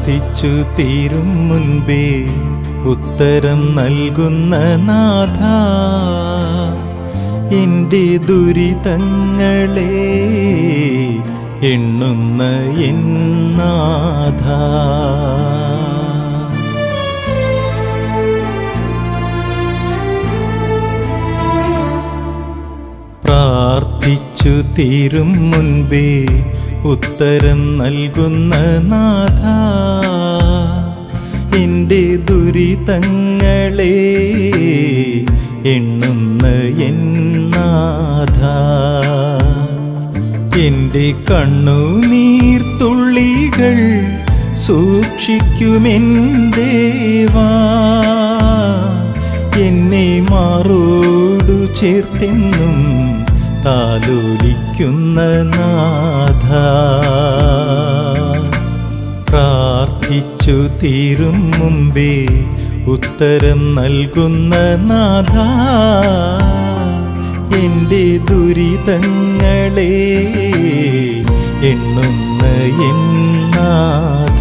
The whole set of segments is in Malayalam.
പ്രാർത്ഥിച്ചു തീരും മുൻപേ ഉത്തരം നൽകുന്ന നാഥ എൻ്റെ ദുരിതങ്ങളെ എണ്ണുന്ന എന്നാഥ പ്രാർത്ഥിച്ചു തീരും മുൻപേ ഉത്തരം നൽകുന്ന നാഥ എൻ്റെ ദുരിതങ്ങളെ എണ്ണുന്ന എന്നാഥ എൻ്റെ കണ്ണുനീർ തുള്ളികൾ സൂക്ഷിക്കുമെൻ ദേവാ എന്നെ മാറോടു ചേർത്തെന്നും താലോലിക്കുന്ന നാഥ പ്രാർത്ഥിച്ചു തീരും മുമ്പേ ഉത്തരം നൽകുന്ന നാഥ എൻ്റെ ദുരിതങ്ങളെ എണ്ണുന്ന എന്നാഥ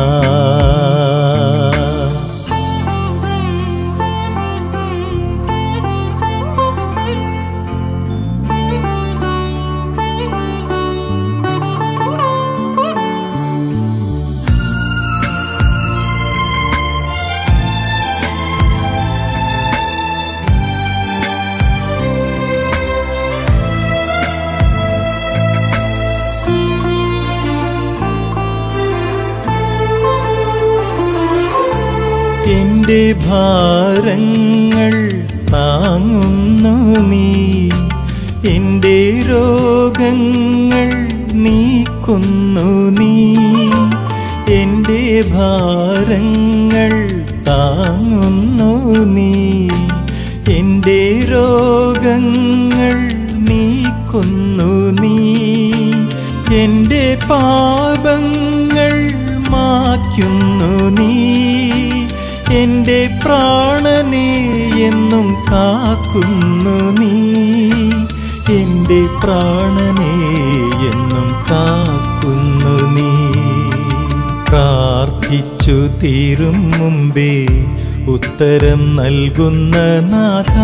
എന്റെ ഭാരങ്ങൾ താങ്ങുന്നു നീ എന്റെ രോഗങ്ങൾ നീക്കുന്നു നീ എന്റെ ഭാരങ്ങൾ താങ്ങുന്നു നീ എന്റെ രോഗങ്ങൾ നീക്കുന്നു നീ എന്റെ പാപങ്ങൾ മായ്ക്കുന്നു നീ എന്റെ പ്രാണനെ എന്നും കാക്കുന്നു നീ എന്റെ പ്രാണനെ എന്നും കാക്കുന്നു നീ പ്രാർത്ഥിച്ചു തീരും മുമ്പേ ഉത്തരം നൽകുന്ന നാഥ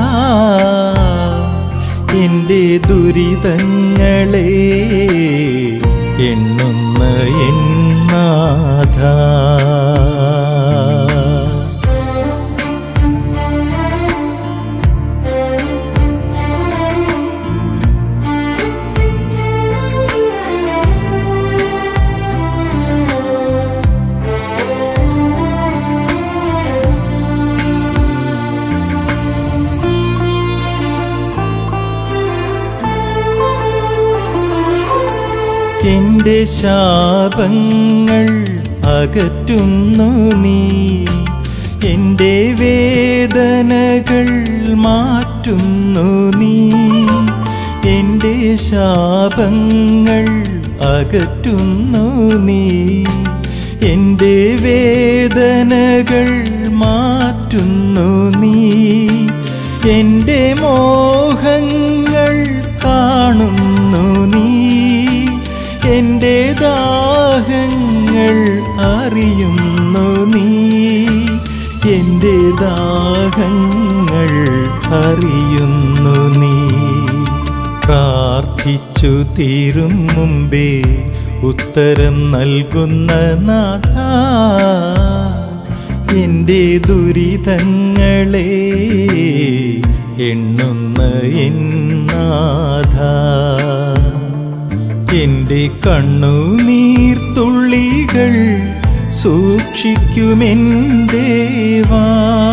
എന്റെ ദുരിതങ്ങളെ എണ്ണുന്ന എന്നാഥ എന്റെ ശാപങ്ങൾ അകറ്റുന്നു നീ എന്റെ വേദനകൾ മാറ്റുന്നു നീ എന്റെ ശാപങ്ങൾ അകറ്റുന്നു നീ എന്റെ വേദനകൾ മാറ്റുന്നു നീ എന്റെ മോഹങ്ങൾ കാണുന്നു നീ എന്റെ ദാഹങ്ങൾ അറിയുന്നു നീ എന്റെ ദാഹങ്ങൾ അറിയുന്നു നീ പ്രാർത്ഥിച്ചു തീരും മുമ്പേ ഉത്തരം നൽകുന്ന നാഥ എന്റെ ദുരിതങ്ങളെ എണ്ണുന്ന എന്നാഥ എന്റെ കണ്ണുനീർ തുള്ളികൾ സൂക്ഷിക്കുമെൻ ദേവാ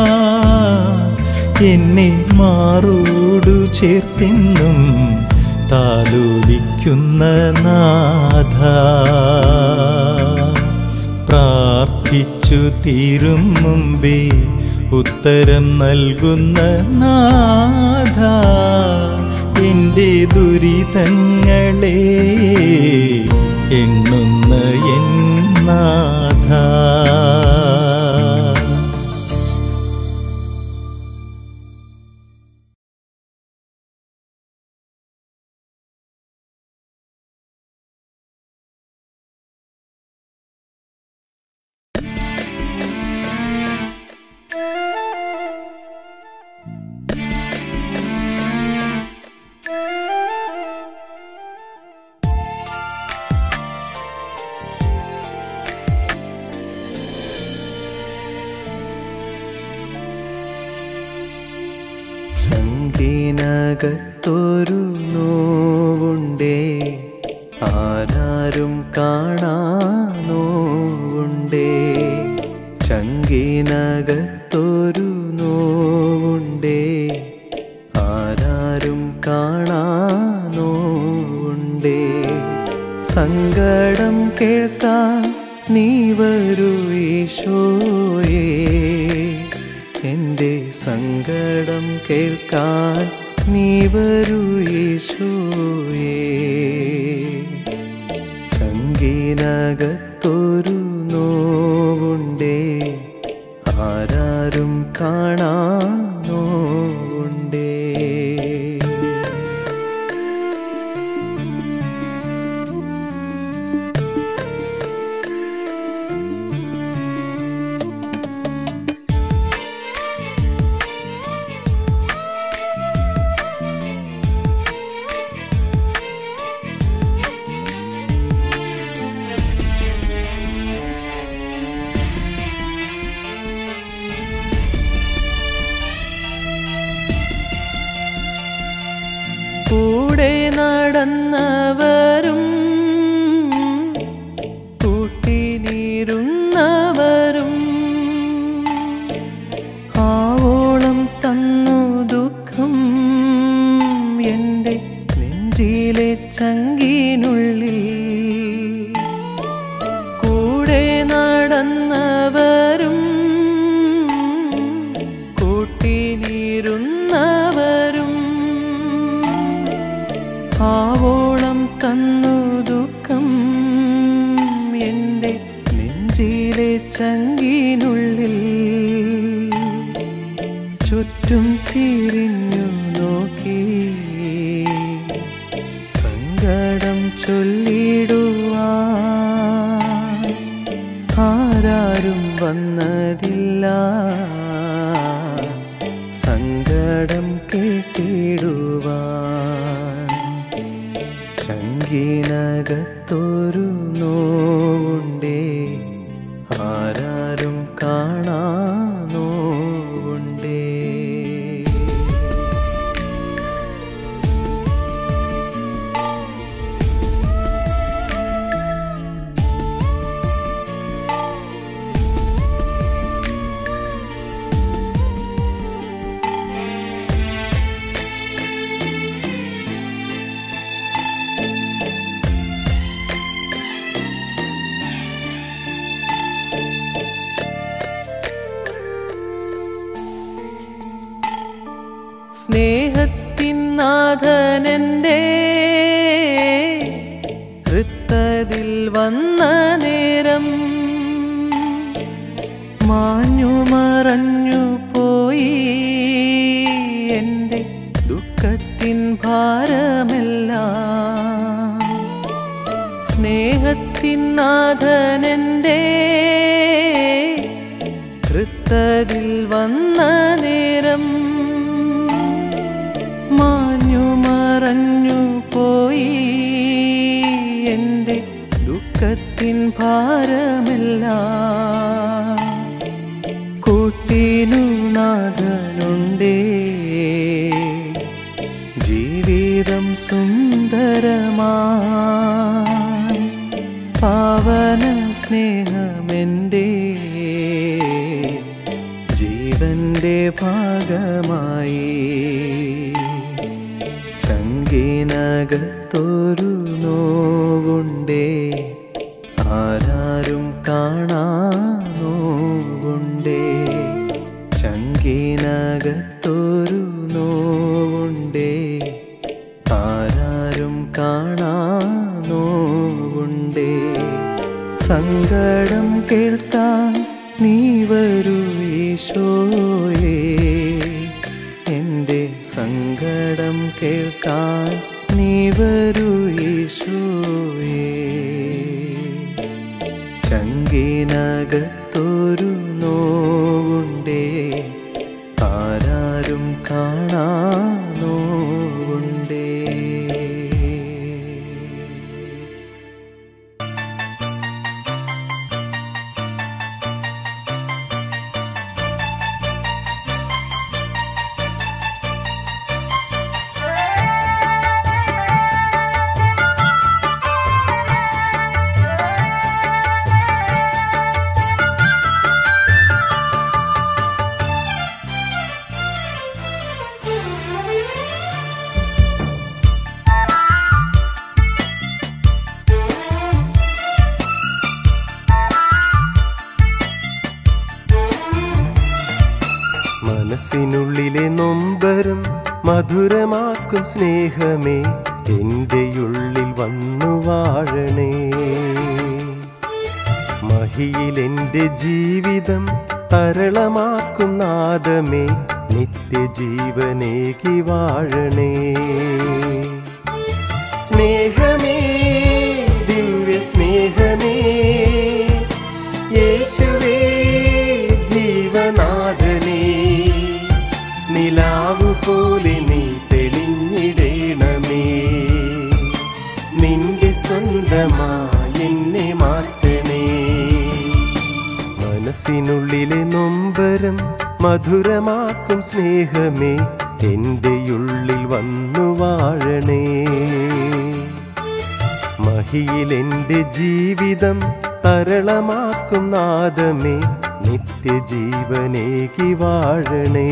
എന്നെ മാറോടു ചേർത്തെന്നും താലോലിക്കുന്ന നാഥ പ്രാർത്ഥിച്ചു തീരും മുമ്പേ ഉത്തരം നൽകുന്ന നാഥ എന്റെ ദുരിതങ്ങളെ എണ്ണുന്ന എന്നാഥ ചങ്കിനകത്തൊരു നോവുണ്ടേ ആരാരും കാണാ നോവുണ്ടേ ചങ്കിനകത്തൊരു നോവുണ്ടേ ആരാരും കാണാ നോവുണ്ടേ സങ്കടം കേൾക്കാൻ നീ വരൂ ഈശോയേ എൻ്റെ സങ്കടം കേൾക്കാൻ നീ വരൂ യേശോയേ ചങ്കിനകത്തൊരു നോവുണ്ടേ ആരാരും കാണാ നോവുണ്ടേ കൂടെ നടന്നവരും കൂട്ടിനിരുന്നവരും ആവോളം തന്നു ദുഃഖം എൻ്റെ നെഞ്ചിലെ ചങ്കിനുള്ളിൽ കൂടെ നടന്നവരും കൂട്ടിനിരുന്നവരും ആവോളം തന്നു ദുഃഖം എൻ്റെ നെഞ്ചിലെ ചങ്കിനുള്ളിൽ ചുറ്റും തിരിഞ്ഞു നോക്കി സങ്കടം ചൊല്ലിടുവാൻ ആരാരും വന്നതില്ല സങ്കടം കേട്ടിടുവാൻ ചങ്കിനകത്തൊരു നോവുണ്ടേ ആരാരും കാണാ നോവുണ്ടേ സ്നേഹത്തിൻ നാഥനൻ്റെ വൃത്തതിൽ വന്ന നേരം മാഞ്ഞു മറഞ്ഞു പോയി എൻ്റെ ദുഃഖത്തിൻ ഭാരമെല്ലാം സ്നേഹത്തിൻ നാഥനൻ്റെ വൃത്തതിൽ വന്ന നേരം മാഞ്ഞു മറഞ്ഞു പോയി എൻ്റെ ദുഃഖത്തിൻ ഭാരമെല്ലാം കൂട്ടിനു നാഥനുണ്ടേ ജീവിതം സുന്ദരമായി പാവന സ്നേഹമെൻ്റെ ജീവന്റെ ഭാഗമായി ചങ്കിനകത്തൊരു നോവുണ്ടേ ആരാരും കാണാ നോവുണ്ടേ ചങ്കിനകത്തൊരു നോവുണ്ടേ ആരാരും കാണാ നോവുണ്ടേ സങ്കടം കേൾക്കാൻ നീ വരൂ ഈശോയേ എൻ്റെ സങ്കടം കേൾക്കാൻ നീ വരൂ ഈശോയേ ചങ്കിനകത്തൊരു നോവുണ്ടേ ആരാരും കാണാ നോവുണ്ടേ നൊമ്പരം മധുരമാക്കും സ്നേഹമേ എൻ്റെ ഉള്ളിൽ വന്നു വാഴണേ മഹിയിൽ എൻ്റെ ജീവിതം തരളമാക്കും നാദമേ നിത്യജീവനേകി വാഴണേ സ്നേഹമേ ദിവ്യ സ്നേഹമേ യേശുവേ ജീവനാഥനേ നിലാവു പോലെ നീ തെളിഞ്ഞിടേണമേ നിന്റെ സ്വന്തമായി എന്നെ മാറ്റണേ മനസ്സിനുള്ളിലെ നൊമ്പരം മധുരമാക്കും സ്നേഹമേ എൻ്റെ ഉള്ളിൽ വന്നു വാഴണേ മഹിയിൽ എൻ്റെ ജീവിതം തരളമാക്കും നാദമേ നിത്യജീവനേകി വാഴണേ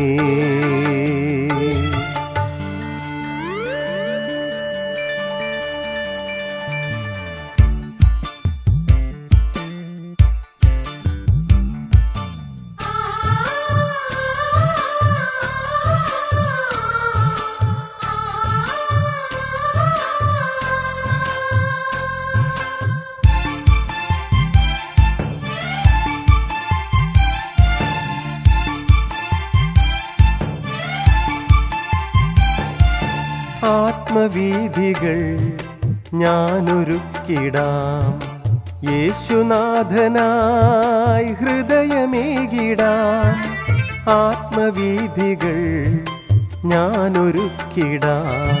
ആത്മവീതികൾ ഞാനൊരുക്കിടാം യേശുനാഥനായി ഹൃദയമേകിടാം ആത്മവീതികൾ ഞാനൊരുക്കിടാം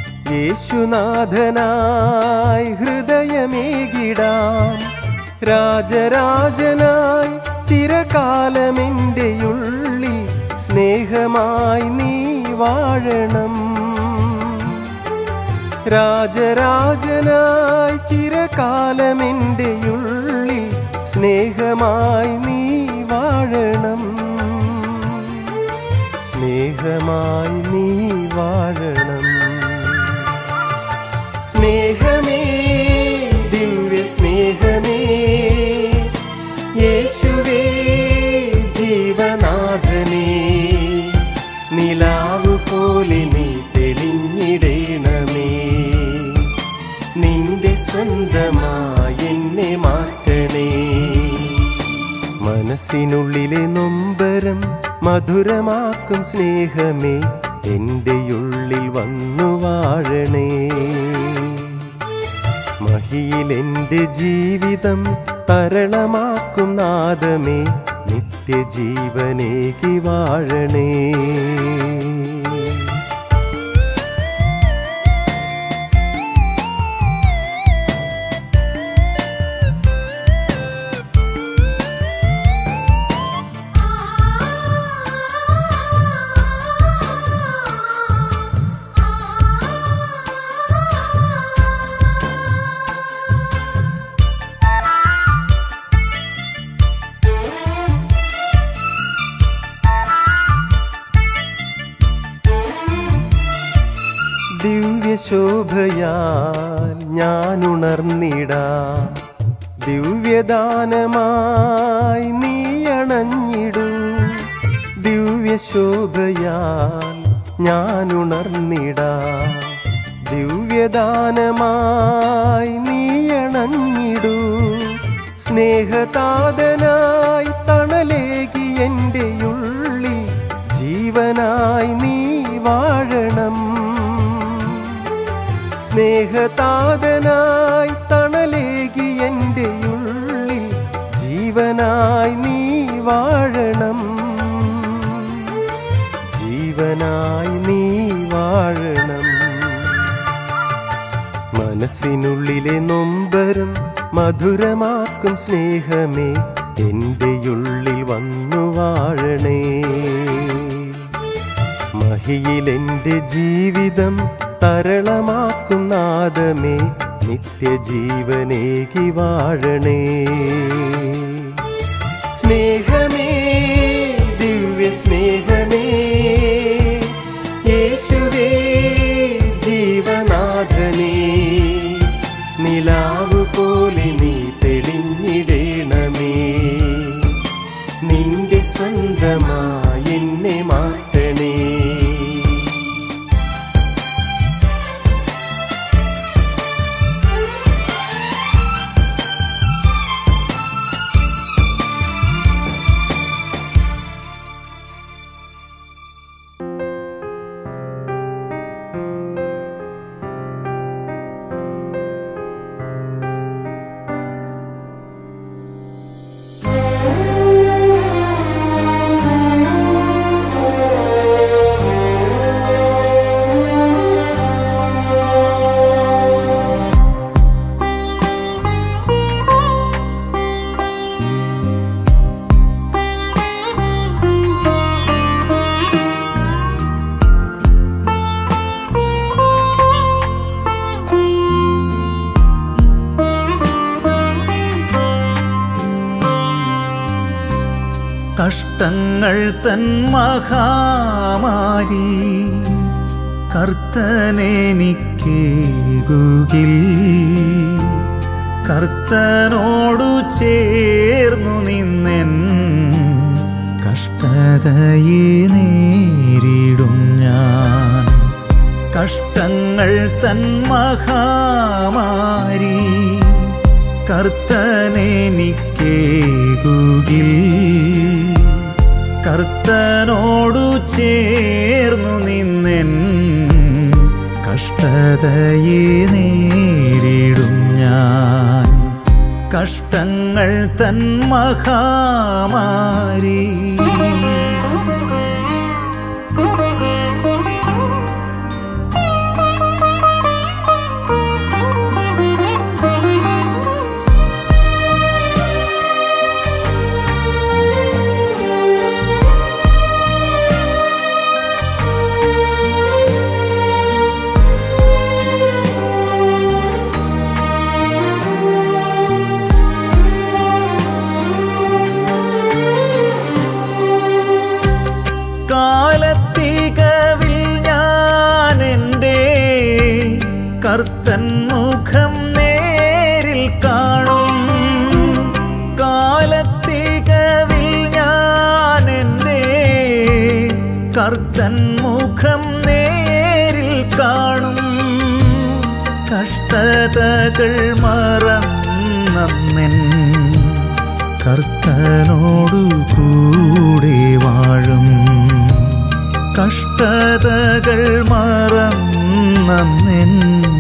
യേശുനാഥനായി ഹൃദയമേകിടാം രാജരാജനായി ചിരകാലമെൻ്റെ ഉള്ളിൽ സ്നേഹമായി നീ വാഴണം രാജരാജനായി ചിരകാലമെൻ്റെ ഉള്ളിൽ സ്നേഹമായി നീ വാഴണം സ്നേഹമായി നീ വാഴണം സ്നേഹമേ ദിവ്യ സ്നേഹമേ യേശുവേ ജീവനാഥനേ നിലാവു പോലെ നീ തെളിഞ്ഞിടേണമേ നിന്റെ സ്വന്തമായി എന്നെ മാറ്റണേ മനസ്സിനുള്ളിലെ നൊമ്പരം മധുരമാക്കും സ്നേഹമേ എൻ്റെ ഉള്ളിൽ വന്നു വാഴണേ മഹിയിൽ എൻ്റെ ജീവിതം തരളമാക്കും നാദമേ നിത്യജീവനേകി വാഴണേ ദിവ്യശോഭയാൽ ഞാൻ ഉണർന്നിടാം ദിവ്യദാനമായി നീ അണഞ്ഞിടൂ ദിവ്യശോഭയാൽ ഞാൻ ഉണർന്നിടാം ദിവ്യദാനമായി നീ അണഞ്ഞിടൂ സ്നേഹതാതനായി തണലേകി എൻ്റെ ഉള്ളിൽ ജീവനായി നീ വാഴണം സ്നേഹതാതനായി തണലേകി എൻ്റെ ഉള്ളിൽ ജീവനായി നീ വാഴണം ജീവനായി നീ വാഴണം മനസ്സിനുള്ളിലെ നൊമ്പരം മധുരമാക്കും സ്നേഹമേ എൻ്റെ ഉള്ളിൽ വന്നു വാഴണേ മഹിയിൽ എൻ്റെ ജീവിതം തരളമാക്കും നാദമേ നിത്യജീവനേകി വാഴണേ സ്നേഹമേ ദിവ്യ സ്നേഹമേ യേശുവേ ജീവനാഥനേ നിലാവു പോലെ നീ തെളിഞ്ഞിടേണമേ നിന്റെ സ്വന്തമായി എന്നെ മാറ്റണേ കഷ്ടങ്ങൾ തൻ മഹാമാരി കർത്തനെനിക്കേകുകിൽ കർത്തനോടു ചേർന്നു നിന്നെൻ കഷ്ടതയെ നേരിടും ഞാൻ കഷ്ടങ്ങൾ തൻ മഹാമാരി കർത്തനെനിക്കേകുകിൽ കർത്തനോടു ചേർന്നു നിന്നെൻ കഷ്ടതയെ നേരിടും ഞാൻ കഷ്ടങ്ങൾ തൻ മഹാമാരി കാലത്തികവിൽ ഞാൻ എൻ്റെ കർത്തൻ മുഖം നേരിൽ കാണും കാലത്തികവിൽ ഞാൻ എൻ്റെ കർത്തൻ മുഖം നേരിൽ കാണും കഷ്ടതകൾ മറന്നെൻ കർത്തനോടു കൂടെ വാഴും കഷ്ടതകൾ മറന്നെൻ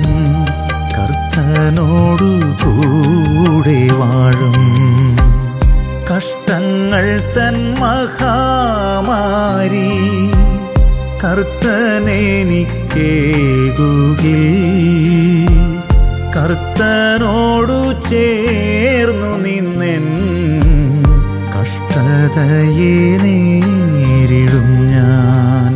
കർത്തനോടു കൂടെ വാഴും കഷ്ടങ്ങൾ തൻ മഹാമാരി കർത്തനെനിക്കേകുകിൽ കർത്തനോടു ചേർന്നു നിന്നെൻ കഷ്ടതയെ നേരിടും ഞാൻ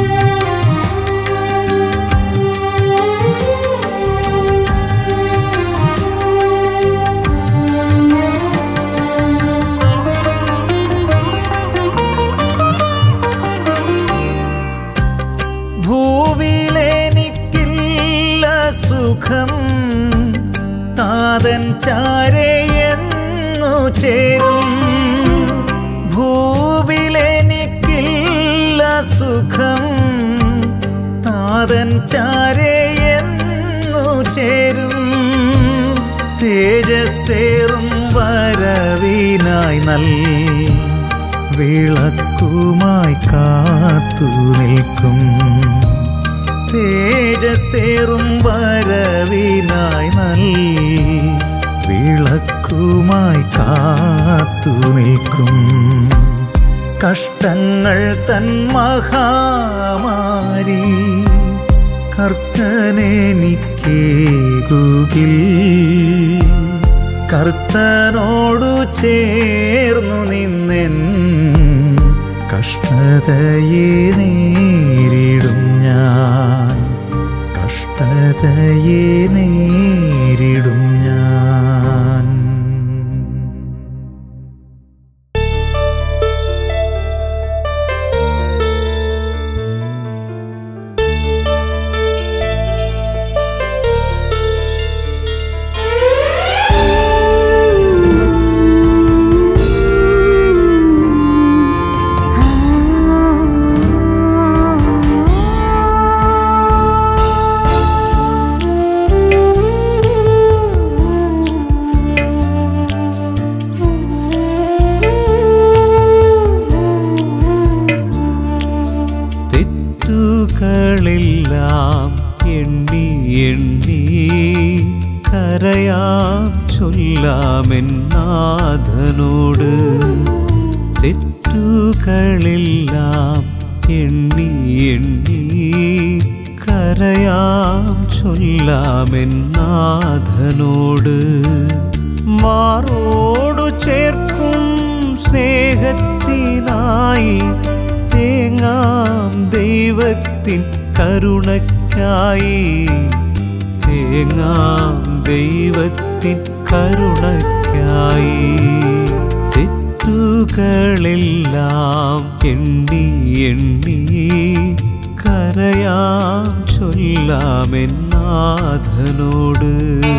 ഭൂവിലെനിക്കില്ല സുഖം താതൻ ചാരയെന്നു ചേരും ഭൂവിലെനിക്കില്ല സുഖം താതൻ ചാരയെന്നു ചേരും തേജസ്സേറും വരവിനായി നൽ വിളക്കുമായി കാത്തു നിൽക്കും തേജസ്സേറും വരവിനായി നൽ വിളക്കുമായി കാത്തു നിൽക്കും കഷ്ടങ്ങൾ തൻ മഹാമാരി കർത്തനെനിക്കേകുകിൽ കർത്തനോടു ചേർന്നു നിന്നെൻ കഷ്ടതയെ നേരിടും ഞാൻ കഷ്ടതയെ നേരിടും ഞാൻ തെറ്റുകളെല്ലാം എണ്ണി എണ്ണി കരയാം ചൊല്ലാമെന്നാഥനോട് തെറ്റുകളെല്ലാം എണ്ണി എണ്ണി കരയാം ചൊല്ലാമെന്നാഥനോട് മാറോടു ചേർക്കും സ്നേഹത്തിനായി തേങ്ങാം ദൈവത്തിൻ കരുണയ്ക്കായി തേങ്ങാം ദൈവത്തിൻ കരുണയ്ക്കായി തെറ്റുകളെല്ലാം തെറ്റുകളെല്ലാം എണ്ണി എണ്ണി കരയാം ചൊല്ലാമെന്നാഥനോട്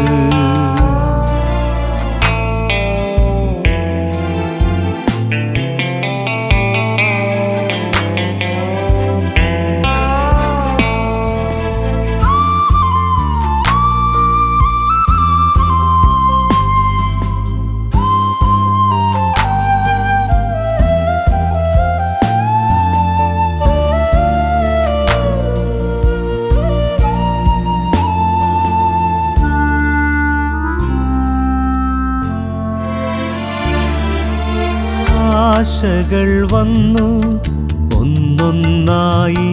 ആശകൾ വന്നു ഒന്നൊന്നായി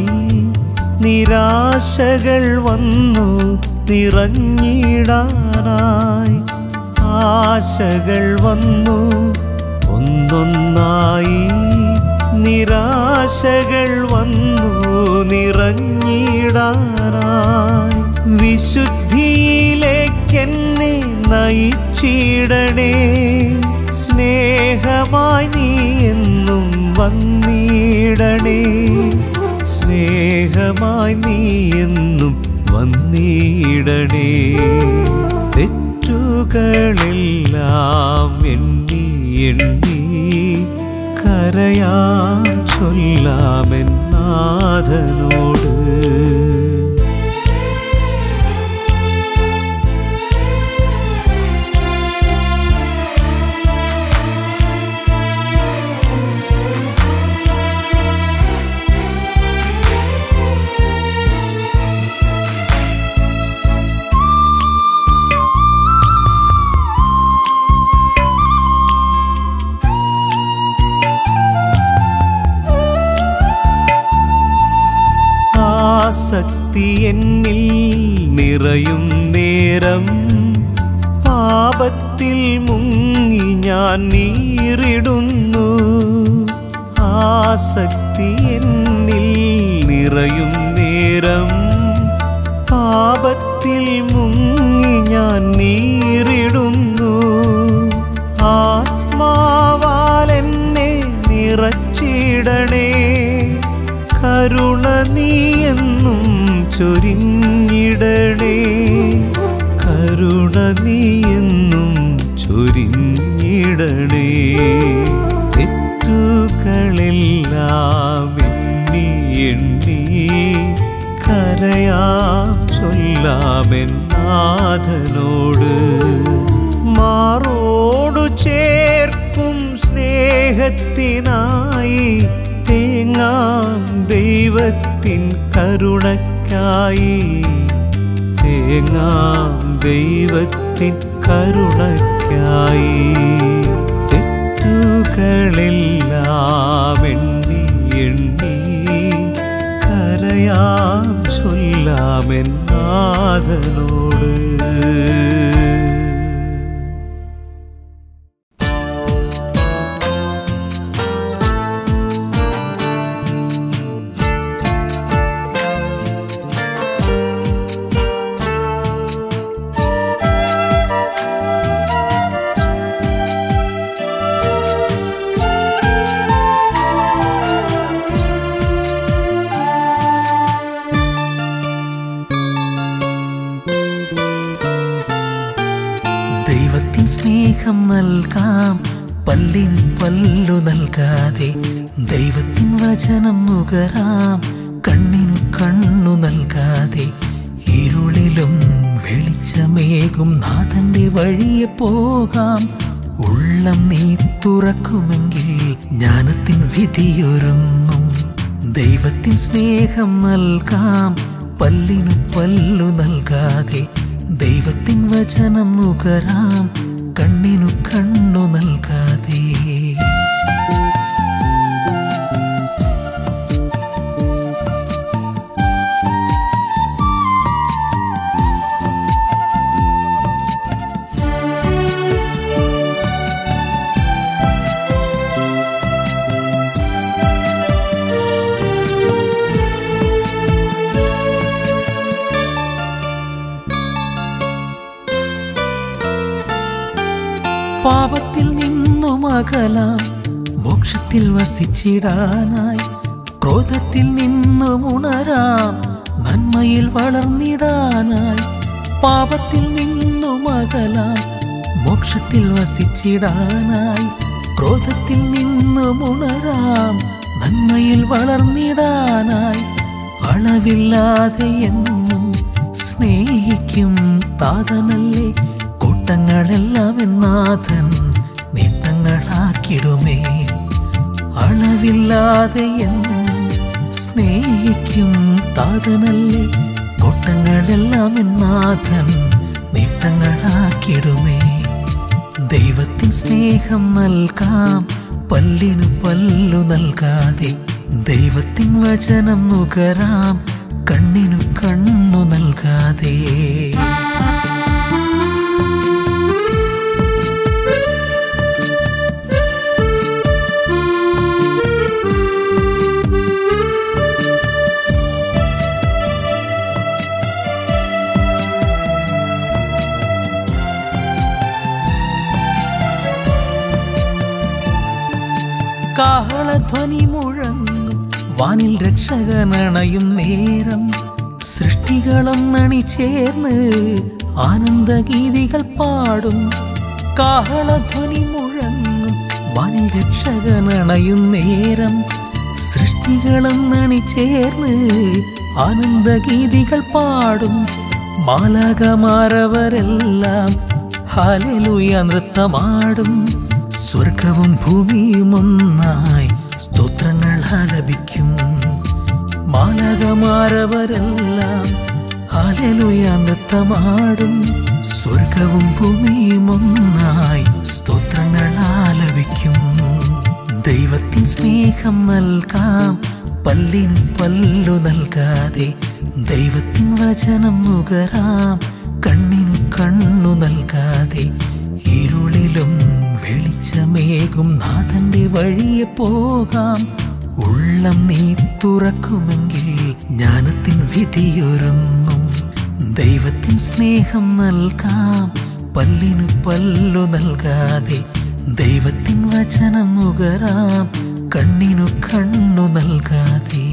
നിരാശകൾ വന്നു നിറഞ്ഞിടാനായി ആശകൾ വന്നു ഒന്നൊന്നായി നിരാശകൾ വന്നു നിറഞ്ഞിടാനായി വിശുദ്ധിയിലേക്കെന്നെ നയിച്ചിടണേ സ്നേഹമായി നീ എന്നും വന്നിടണേ സ്നേഹമായി നീ എന്നും വന്നിടണേ തെറ്റുകളെല്ലാം എണ്ണി എണ്ണി കരയാം ചൊല്ലാമെന്നാഥനോട് ആസക്തി എന്നിൽ നിറയും നേരം പാപത്തിൽ മുങ്ങി ഞാൻ നീറിടുന്നു ആസക്തി എന്നിൽ നിറയും നേരം പാപത്തിൽ മുങ്ങി ഞാൻ നീറിടുന്നു ആത്മാവാൽ എന്നെ നിറച്ചിടണേ കരുണ നീയെന്നും ചൊരിഞ്ഞിടണേ കരുണ നീയെന്നും ചൊരിഞ്ഞിടണേ തെറ്റുകളെല്ലാം എണ്ണി എണ്ണി കരയാം ചൊല്ലാമെന്നാഥനോട് മാറോടു ചേർക്കും സ്നേഹത്തിനായി തേങ്ങാം ദൈവത്തിൻ കരുണയ്ക്കായി തേങ്ങാം ദൈവത്തിൻ കരുണയ്ക്കായി തെറ്റുകളെല്ലാം എണ്ണി എണ്ണി കരയാം ചൊല്ലാമെന്നാഥനോട് ദൈവത്തിൻ സ്നേഹം നൽകാം പല്ലിൻ പല്ലു നൽകാതെ ദൈവത്തിൻ വചനം നുകരാം കണ്ണിനു കണ്ണു നൽകാതെ ഇരുളിലും വെളിച്ചമേകും നാഥന്റെ വഴിയെ പോകാം ഉള്ളം നീ തുറക്കുമെങ്കിൽ ജ്ഞാനത്തിൻ വിധിയൊരുങ്ങും ദൈവത്തിൻ സ്നേഹം നൽകാം പല്ലിനു പല്ലു നൽകാതെ ദൈവത്തിൻ വചനം നുകരാം കണ്ണിനു കണ്ണു നൽകാതെ പാപത്തിൽ നിന്നും അകലാം മോക്ഷത്തിൽ വസിച്ചിടാനായി ക്രോധത്തിൽ നിന്നും ഉണരാം നന്മയിൽ വളർന്നിടാനായി പാപത്തിൽ നിന്നും അകലാം മോക്ഷത്തിൽ വസിച്ചിടാനായി ക്രോധത്തിൽ നിന്നും ഉണരാം നന്മയിൽ വളർന്നിടാനായി അളവില്ലാതെ എന്നും സ്നേഹിക്കും താതനല്ലേ കൂട്ടങ്ങളെല്ലാം എന്നാഥൻ നേട്ടങ്ങളാക്കിടുമേ അളവില്ലാതെ എന്നും സ്നേഹിക്കും താതനല്ലേ കൂട്ടങ്ങളെല്ലാം എന്നാഥൻ നേട്ടങ്ങളാക്കിടുമേ ദൈവത്തിൻ സ്നേഹം നൽകാം പല്ലിനു പല്ലു നൽകാതെ ദൈവത്തിൻ വചനം നുകരാം കണ്ണിനു കണ്ണു നൽകാതെ കാഹളധ്വനി മുഴങ്ങും വാനിൽ രക്ഷകനണയും നേരം സൃഷ്ടികളൊന്നണി ചേർന്ന് ആനന്ദഗീതികൾ പാടും കാഹളധ്വനി മുഴങ്ങും വാനിൽ രക്ഷകനണയും നേരം സൃഷ്ടികളൊന്നണി ചേർന്ന് ആനന്ദഗീതികൾ പാടും മാലാകമാരവരെല്ലാം ഹാലലുയ നൃത്തമാടും സ്വർഗവും ഭൂമിയും ഒന്നായി സ്തോത്രങ്ങൾ ആലപിക്കും മാലകമാരവരെല്ലാം ഹാലലുയ നൃത്തമാടും സ്വർഗവും ഭൂമിയും ഒന്നായി സ്തോത്രങ്ങൾ ആലപിക്കും ദൈവത്തിൻ സ്നേഹം നൽകാം പല്ലിന് പല്ലു നൽകാതെ ദൈവത്തിൻ വചനം നുകരാം കണ്ണിനു കണ്ണു നൽകാതെ ഇരുളിലും വെളിച്ചമേകും നാഥന്റെ വഴിയെ പോകാം ഉള്ളം നീ തുറക്കുമെങ്കിൽ ജ്ഞാനത്തിൻ വിധിയൊരുങ്ങും ദൈവത്തിൻ സ്നേഹം നൽകാം പല്ലിനു പല്ലു നൽകാതെ ദൈവത്തിൻ വചനം നുകരാം കണ്ണിനു കണ്ണു നൽകാതെ